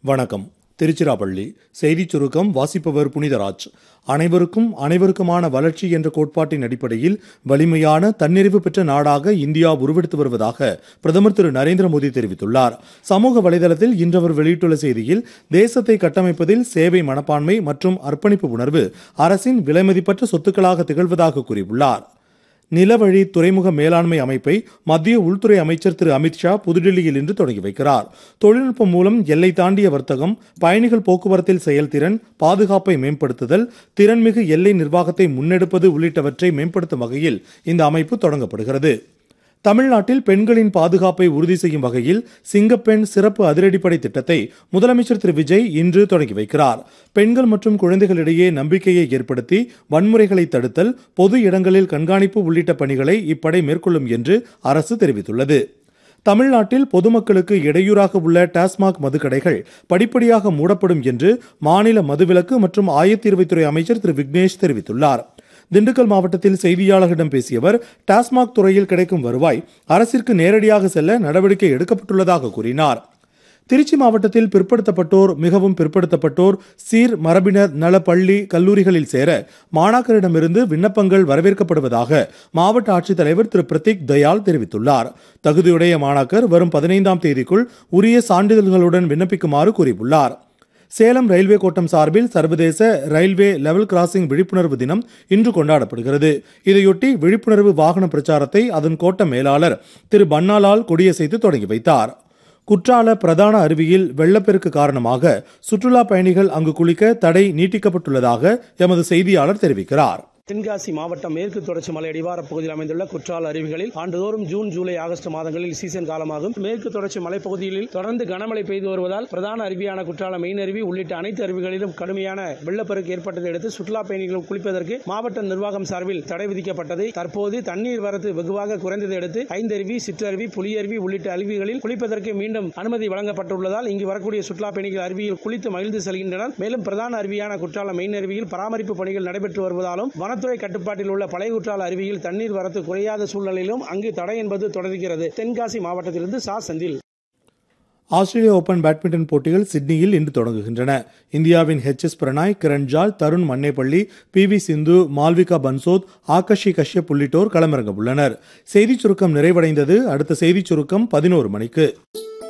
வணக்கம் திருச்சிராப்பள்ளி செய்திச் சுருக்கம் வாசிப்பவர் புனிதராஜ் அனைவருக்கும் அனைவருக்குமான வளர்ச்சி என்ற கோட்பாட்டின் அடிப்படையில் வலிமையான தன்னிறைவு பெற்ற நாடாக இந்தியா உருவெடுத்து வருவதாக பிரதமர் திரு நரேந்திர மோடி தெரிவித்துள்ளார் சமூக வலைதளத்தில் இன்று அவர் வெளியிட்டுள்ள செய்தியில் தேசத்தை கட்டமைப்பதில் சேவை மனப்பான்மை மற்றும் அர்ப்பணிப்பு உணர்வு அரசின் விலைமதிப்பற்ற சொத்துக்களாக திகழ்வதாக கூறியுள்ளார் நிலவழி துறைமுக மேலாண்மை அமைப்பை மத்திய உள்துறை அமைச்சர் திரு அமித்ஷா புதுடில்லியில் இன்று தொடங்கி வைக்கிறார் தொழில்நுட்பம் மூலம் எல்லை தாண்டிய வர்த்தகம் பயணிகள் போக்குவரத்தில் செயல்திறன் பாதுகாப்பை மேம்படுத்துதல் திறன்மிகு எல்லை நிர்வாகத்தை முன்னெடுப்பது உள்ளிட்டவற்றை மேம்படுத்தும் வகையில் இந்த அமைப்பு தொடங்கப்படுகிறது தமிழ்நாட்டில் பெண்களின் பாதுகாப்பை உறுதி செய்யும் வகையில் சிங்கப்பெண் சிறப்பு அதிரடிப்படை திட்டத்தை முதலமைச்சர் திரு விஜய் இன்று தொடங்கி வைக்கிறார் பெண்கள் மற்றும் குழந்தைகளிடையே நம்பிக்கையை ஏற்படுத்தி வன்முறைகளை தடுத்தல் பொது இடங்களில் கண்காணிப்பு உள்ளிட்ட பணிகளை இப்படை மேற்கொள்ளும் என்று அரசு தெரிவித்துள்ளது தமிழ்நாட்டில் பொதுமக்களுக்கு இடையூறாக உள்ள டாஸ்மாக் மதுக்கடைகள் படிப்படியாக மூடப்படும் என்று மாநில மதுவிலக்கு மற்றும் ஆயத்தீர்வைத்துறை அமைச்சர் திரு விக்னேஷ் தெரிவித்துள்ளார் திண்டுக்கல் மாவட்டத்தில் செய்தியாளர்களிடம் பேசிய அவர் டாஸ்மாக் துறையில் கிடைக்கும் வருவாய் அரசிற்கு நேரடியாக செல்ல நடவடிக்கை எடுக்கப்பட்டுள்ளதாக கூறினார் திருச்சி மாவட்டத்தில் பிற்படுத்தப்பட்டோர் மிகவும் பிற்படுத்தப்பட்டோர் சீர் மரபினர் நல பள்ளி கல்லூரிகளில் சேர மாணாக்கரிடமிருந்து விண்ணப்பங்கள் வரவேற்கப்படுவதாக மாவட்ட ஆட்சித்தலைவர் திரு பிரதீக் தயாள் தெரிவித்துள்ளார் தகுதியுடைய மாணாக்கர் வரும் பதினைந்தாம் தேதிக்குள் உரிய சான்றிதழ்களுடன் விண்ணப்பிக்குமாறு கூறியுள்ளார் சேலம் ரயில்வே கோட்டம் சார்பில் சர்வதேச ரயில்வே லெவல் கிராசிங் விழிப்புணர்வு தினம் இன்று கொண்டாடப்படுகிறது இதையொட்டி விழிப்புணர்வு வாகன பிரச்சாரத்தை அதன் கோட்ட மேலாளர் திரு பன்னாலால் கொடியசைத்து தொடங்கி வைத்தார் குற்றால பிரதான அருவியில் வெள்ளப்பெருக்கு காரணமாக சுற்றுலா பயணிகள் அங்கு குளிக்க தடை நீட்டிக்கப்பட்டுள்ளதாக எமது செய்தியாளர் தெரிவிக்கிறார் தென்காசி மாவட்டம் மேற்கு தொடர்ச்சி மலை அடிவாரப் பகுதியில் அமைந்துள்ள குற்றால அருவிகளில் ஆண்டுதோறும் ஜூன் ஜூலை ஆகஸ்ட் மாதங்களில் சீசன் காலமாகும் மேற்கு தொடர்ச்சி மலைப்பகுதிகளில் தொடர்ந்து கனமழை பெய்து வருவதால் பிரதான அருவியான குற்றால மெயின் அருவி உள்ளிட்ட அனைத்து அருவிகளிலும் கடுமையான வெள்ளப்பெருக்கு ஏற்பட்டதை அடுத்து சுற்றுலா பயணிகள் குளிப்பதற்கு மாவட்ட நிர்வாகம் சார்பில் தடை விதிக்கப்பட்டது தற்போது தண்ணீர் வரத்து வெகுவாக குறைந்ததை அடுத்து ஐந்தருவி சிற்றருவி புலியருவி உள்ளிட்ட அருவிகளில் குளிப்பதற்கு மீண்டும் அனுமதி வழங்கப்பட்டுள்ளதால் இங்கு வரக்கூடிய சுற்றுலா பயணிகள் அருவியில் குளித்து மகிழ்ந்து செல்கின்றனர் மேலும் பிரதான அருவியான குற்றால மெயின் அருவியில் பராமரிப்பு பணிகள் நடைபெற்று வருவதாலும் வனத்துறை கட்டுப்பாட்டில் உள்ள பழைய குற்றால அருவியில் தண்ணீர் வரத்து குறையாத சூழ்நிலையிலும் அங்கு தடை என்பது தொடர்கிறது தென்காசி மாவட்டத்திலிருந்து சா செந்தில் ஆஸ்திரேலிய ஓபன் பேட்மிண்டன் போட்டிகள் சிட்னியில் இன்று தொடங்குகின்றன இந்தியாவின் H S Prannoy Kiran George Tarun Mannepalli P V Sindhu Malvika Bansod Aakarshi Kashyap உள்ளிட்டோர் களமிறங்க உள்ளனர் செய்திச் சுருக்கம் நிறைவடைந்தது அடுத்த செய்திச் சுருக்கம் பதினோரு மணிக்கு